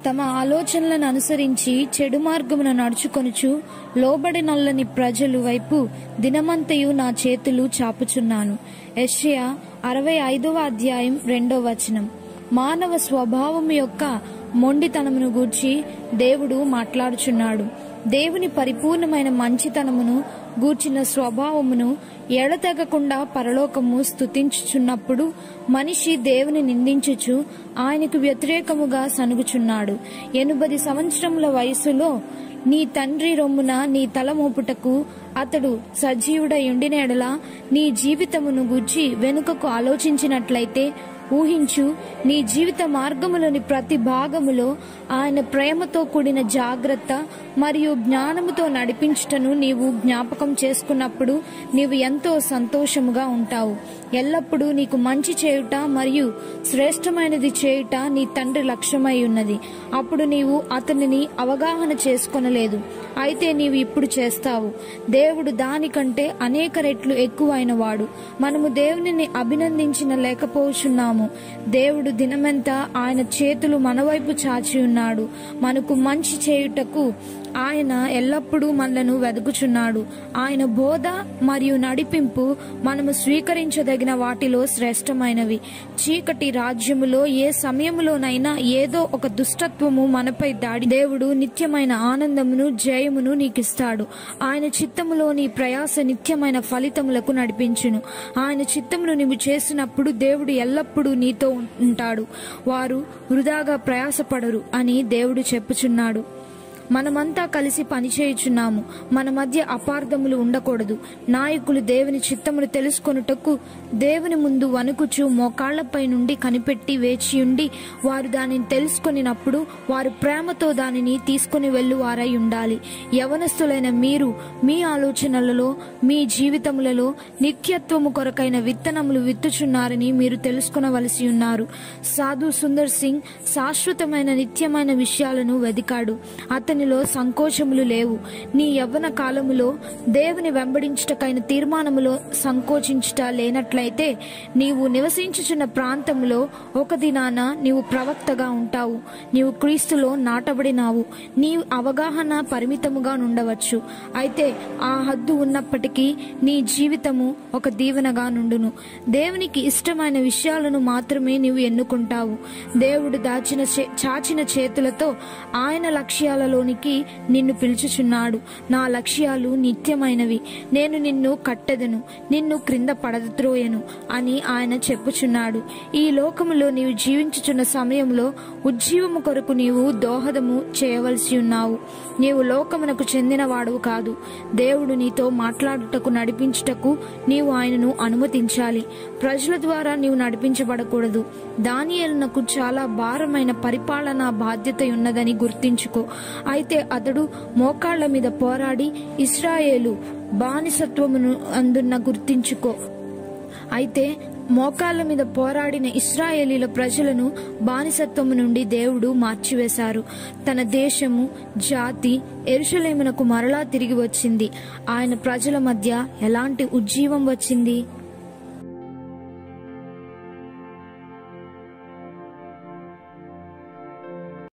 తమ ఆలోచనలను అనుసరించి చెడు మార్గమున నడుచుకొనుచు లోబడి నల్లని ప్రజలు వైపు దినమంతయు నా చేతులు చాపుచున్నాను యెషయా అరవై ఐదవ అధ్యాయం రెండవ వచనం మానవ స్వభావం యొక్క మొండితనమును గూర్చి దేవుడు మాట్లాడుచున్నాడు దేవుని పరిపూర్ణమైన మంచితనమును గూర్చిన స్వభావమును ఎడతెగకుండా పరలోకము స్తుతించుచున్నప్పుడు మనిషి దేవుని నిందించుచు ఆయనకు వ్యతిరేకముగా సనుగుచున్నాడు ఎనుబది సంవత్సరముల వయసులో నీ తండ్రి రొమ్మున నీ తల మోపుటకు అతడు సజీవుడై ఉండిన ఎడల నీ జీవితమును గూర్చి వెనుకకు ఆలోచించినట్లయితే ఊహించు నీ జీవిత మార్గములోని ప్రతి భాగములో ఆయన ప్రేమతో కూడిన జాగ్రత్త మరియు జ్ఞానముతో నడిపించుటను నీవు జ్ఞాపకం చేసుకున్నప్పుడు నీవు ఎంతో సంతోషముగా ఉంటావు ఎల్లప్పుడూ నీకు మంచి చేయుట మరియు శ్రేష్టమైనది చేయుట నీ తండ్రి లక్ష్యమై ఉన్నది అప్పుడు నీవు అతనిని అవగాహన చేసుకొనలేదు అయితే నీవు ఇప్పుడు చేస్తావు దేవుడు దానికంటే అనేక రెట్లు ఎక్కువైన వాడు మనము దేవునిని అభినందించిన లేకపోచున్నాము దేవుడు దినమెంతా ఆయన చేతులు మన వైపు చాచి ఉన్నాడు మనకు మంచి చేయుటకు ఆయన ఎల్లప్పుడూ మనలను వెదుకుచున్నాడు ఆయన బోధ మరియు నడిపింపు మనము స్వీకరించదగిన వాటిలో శ్రేష్టమైనవి చీకటి రాజ్యములో ఏ సమయములోనైనా ఏదో ఒక దుష్టత్వము మనపై దాడి దేవుడు నిత్యమైన ఆనందమును జయమును నీకిస్తాడు ఆయన చిత్తములో నీ ప్రయాస నిత్యమైన ఫలితములకు నడిపించును ఆయన చిత్తమును నీవు చేసినప్పుడు దేవుడు ఎల్లప్పుడూ నీతో ఉంటాడు వారు వృధాగా ప్రయాసపడరు అని దేవుడు చెప్పుచున్నాడు మనమంతా కలిసి పనిచేయుచున్నాము మన మధ్య అపార్థములు ఉండకూడదు నాయకులు దేవుని చిత్తమును తెలుసుకొనుటకు దేవుని ముందు వణుకుచు మోకాళ్లపై నుండి కనిపెట్టి వేచియుండి వారు దానిని తెలుసుకొనినప్పుడు వారు ప్రేమతో దానిని తీసుకుని వెళ్ళువారై ఉండాలి యవనస్తులైన మీరు మీ ఆలోచనలలో మీ జీవితములలో నిత్యత్వము కొరకైన విత్తనములు విత్తుచున్నారని మీరు తెలుసుకొనవలసి ఉన్నారు సాధు సుందర్ సింగ్ శాశ్వతమైన నిత్యమైన విషయాలను వెదికాడు అతనిలో సంకోచములు లేవు నీ యవ్వన కాలములో దేవుని వెంబడించుటకైన తీర్మానములో సంకోచించుట లేనట్లయితే నీవు నివసించుచున్న ప్రాంతంలో ఒక దినాన నీవు ప్రవక్తగా ఉంటావు నీవు క్రీస్తులో నాటబడినావు నీ అవగాహన పరిమితముగా నుండవచ్చు అయితే ఆ హద్దు ఉన్నప్పటికీ నీ జీవితము ఒక దీవెనగా నుండును దేవునికి ఇష్టమైన విషయాలను మాత్రమే నీవు ఎన్నుకుంటావు దేవుడు దాచిన చే- చాచిన చేతులతో ఆయన లక్ష్యాలలోనికి నిన్ను పిలుచుచున్నాడు నా లక్ష్యాలు నిత్యమైనవి నేను నిన్ను కట్టెదను నిన్ను క్రింద పడద్రోయను అని ఆయన చెప్పుచున్నాడు ఈ లోకములో నీవు జీవించుచున్న సమయంలో ఉజ్జీవము కొరకు నీవు దోహదము చేయవలసి ఉన్నావు నీవు లోకమునకు చెందినవాడువు కాదు దేవుడు నీతో మాట్లాడుటకు నడిపించుటకు నీవు ఆయనను అనుమతించాలి ప్రజల ద్వారా నీవు నడిపించబడకూడదు దానియేలునకు చాలా భారమైన పరిపాలనా బాధ్యత ఉన్నదని గుర్తించుకో అయితే అతడు మోకాళ్ల మీద పోరాడి ఇస్రాయేలు బానిసత్వమును అందున్న గుర్తించుకో అయితే మోకాళ్ళ మీద పోరాడిన ఇస్రాయేలీల ప్రజలను బానిసత్వము నుండి దేవుడు మార్చివేశారు తన దేశము జాతి ఎరుషలేమునకు మరలా తిరిగి వచ్చింది ఆయన ప్రజల మధ్య ఎలాంటి ఉజ్జీవం వచ్చింది